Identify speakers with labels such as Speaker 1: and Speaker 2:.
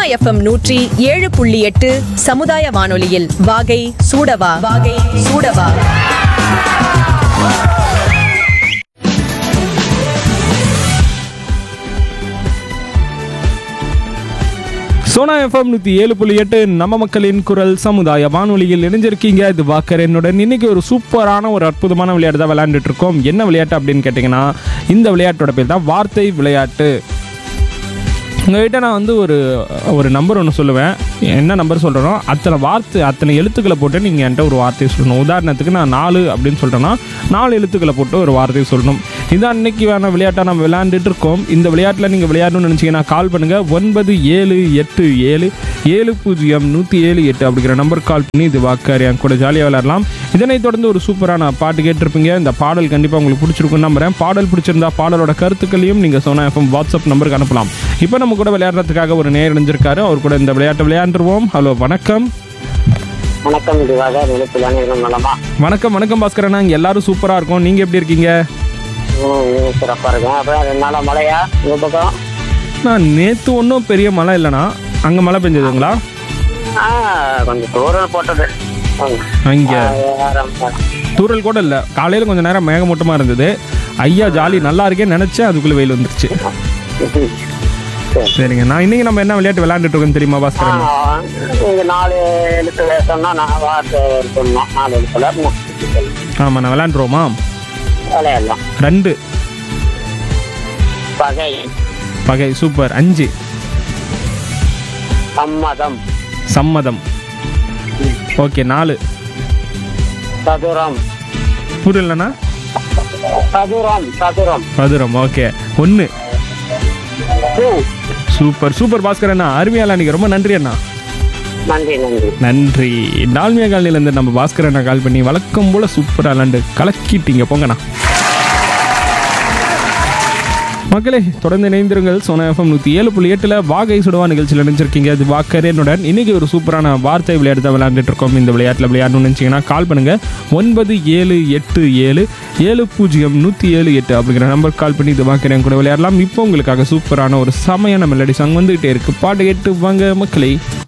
Speaker 1: FM நூற்றி ஏழு புள்ளி எட்டு சமுதாய வானொலியில் வாகை சூடவா வாகை சூடவா
Speaker 2: சோனா எஃப்எம் நூற்றி ஏழு புள்ளி எட்டு நம்ம மக்களின் குரல் சமுதாய வானொலியில் இணைஞ்சிருக்கீங்க இது வாக்கர் என்னுடன் இன்னைக்கு ஒரு சூப்பரான ஒரு அற்புதமான விளையாட்டு தான் விளையாண்டுட்டு இருக்கோம் என்ன விளையாட்டு அப்படின்னு கேட்டிங்கன்னா இந்த விளையாட்டோட பேர் தான் வார்த்தை விளையாட்டு உங்கள்கிட்ட நான் வந்து ஒரு ஒரு நம்பர் ஒன்று சொல்லுவேன் என்ன நம்பர் சொல்கிறேனோ அத்தனை வார்த்தை அத்தனை எழுத்துக்களை போட்டு நீங்கள் என்கிட்ட ஒரு வார்த்தையை சொல்லணும் உதாரணத்துக்கு நான் நாலு அப்படின்னு சொல்கிறேன்னா நாலு எழுத்துக்களை போட்டு ஒரு வார்த்தையை சொல்லணும் இதான் இன்னைக்கு வேணால் விளையாட்டாக நம்ம விளையாண்டுட்டு இருக்கோம் இந்த விளையாட்டில் நீங்கள் விளையாடணும்னு நினச்சிங்கன்னா கால் பண்ணுங்கள் ஒன்பது ஏழு எட்டு ஏழு ஏழு பூஜ்ஜியம் நூற்றி ஏழு எட்டு அப்படிங்கிற நம்பர் கால் பண்ணி இது வாக்கார் என் கூட ஜாலியாக விளையாடலாம் இதனைத் தொடர்ந்து ஒரு சூப்பரான பாட்டு கேட்டிருப்பீங்க இந்த பாடல் கண்டிப்பாக உங்களுக்கு பிடிச்சிருக்குன்னு நம்புறேன் பாடல் பிடிச்சிருந்தா பாடலோட கருத்துக்களையும் நீங்கள் சோனா எஃப்எம் வாட்ஸ்அப் நம்பருக்கு அனுப்பலாம் இப்போ நம்ம கூட விளையாடுறதுக்காக ஒரு நேர் இணைஞ்சிருக்காரு அவர் கூட இந்த விளையாட்டை விளையாண்டுருவோம் ஹலோ வணக்கம்
Speaker 3: வணக்கம் திவாகர் நிலத்தில் அனைவரும் நலமா
Speaker 2: வணக்கம் வணக்கம் பாஸ்கரண்ணா இங்கே எல்லாரும் சூப்பராக இருக்கும் நீங்கள் எப்படி இருக்கீங்க
Speaker 3: ம், சிறப்பா இருக்கேன் அப்புறம் ரெண்டு நாளா மழையா உங்க பக்கம்
Speaker 2: நான் நேற்று ஒன்றும் பெரிய மழை இல்லைண்ணா அங்கே மழை பெஞ்சதுங்களா
Speaker 3: ஆ, கொஞ்சம் தூரல் போட்டது ம்.
Speaker 2: இங்கே
Speaker 3: ஆ, வேற-
Speaker 2: தூரல் கூட இல்லை காலையில் கொஞ்சம் நேரம் மேகமூட்டமாக இருந்தது ஐயா ஜாலி நல்லா இருக்கேன்னு நினச்சேன் அதுக்குள்ளே வெயில் வந்துருச்சு சரிங்க நான் இன்னைக்கு நம்ம என்ன விளையாட்டு விளையாண்டுட்டு இருக்கோம் தெரியுமா
Speaker 3: ஆ,
Speaker 2: பாஸ்கரன்
Speaker 3: இங்க நாலு எழுத்து சொன்னா நான் வார்த்தை சொன்னோம் நாலு எழுத்துல மூணு
Speaker 2: ஆமாம் நான் விளையாண்டுருவோமா
Speaker 3: விளையாடலாம்
Speaker 2: ரெண்டு
Speaker 3: பகை
Speaker 2: பகை சூப்பர் அஞ்சு
Speaker 3: சம்மதம்
Speaker 2: சம்மதம் ஓகே நாலு
Speaker 3: சதுரம்
Speaker 2: புரியலண்ணா
Speaker 3: சதுரம் சதுரம்
Speaker 2: மதுரம் ஓகே ஒன்று
Speaker 3: பூ
Speaker 2: சூப்பர் சூப்பர் பாஸ்கர் அண்ணா அருமையால அன்னைக்கு ரொம்ப நன்றி அண்ணா
Speaker 3: நன்றி நன்றி
Speaker 2: நன்றி டால்மியா காலனிலேருந்து நம்ம பாஸ்கர் அண்ணா கால் பண்ணி வழக்கம் போல் சூப்பராக விளாண்டு கலக்கிட்டீங்க போங்கண்ணா மக்களே தொடர்ந்து இணைந்திருங்கள் சோனா எஃப்எம் நூற்றி ஏழு புள்ளி எட்டில் வாகை சுடுவா நிகழ்ச்சியில் நினைச்சிருக்கீங்க அது வாக்கரேனுடன் இன்னைக்கு ஒரு சூப்பரான வார்த்தை விளையாட்டு தான் விளையாண்டுட்டு இருக்கோம் இந்த விளையாட்டில் விளையாடணும்னு நினச்சிங்கன்னா கால் பண்ணுங்கள் ஒன்பது ஏழு எட்டு ஏழு ஏழு பூஜ்ஜியம் நூற்றி ஏழு எட்டு அப்படிங்கிற நம்பர் கால் பண்ணி இது வாக்கரேன் கூட விளையாடலாம் இப்போ உங்களுக்காக சூப்பரான ஒரு சமையான மெலடி சாங் வந்துகிட்டே இருக்கு பாட்டு கேட்டு வாங்க மக்களே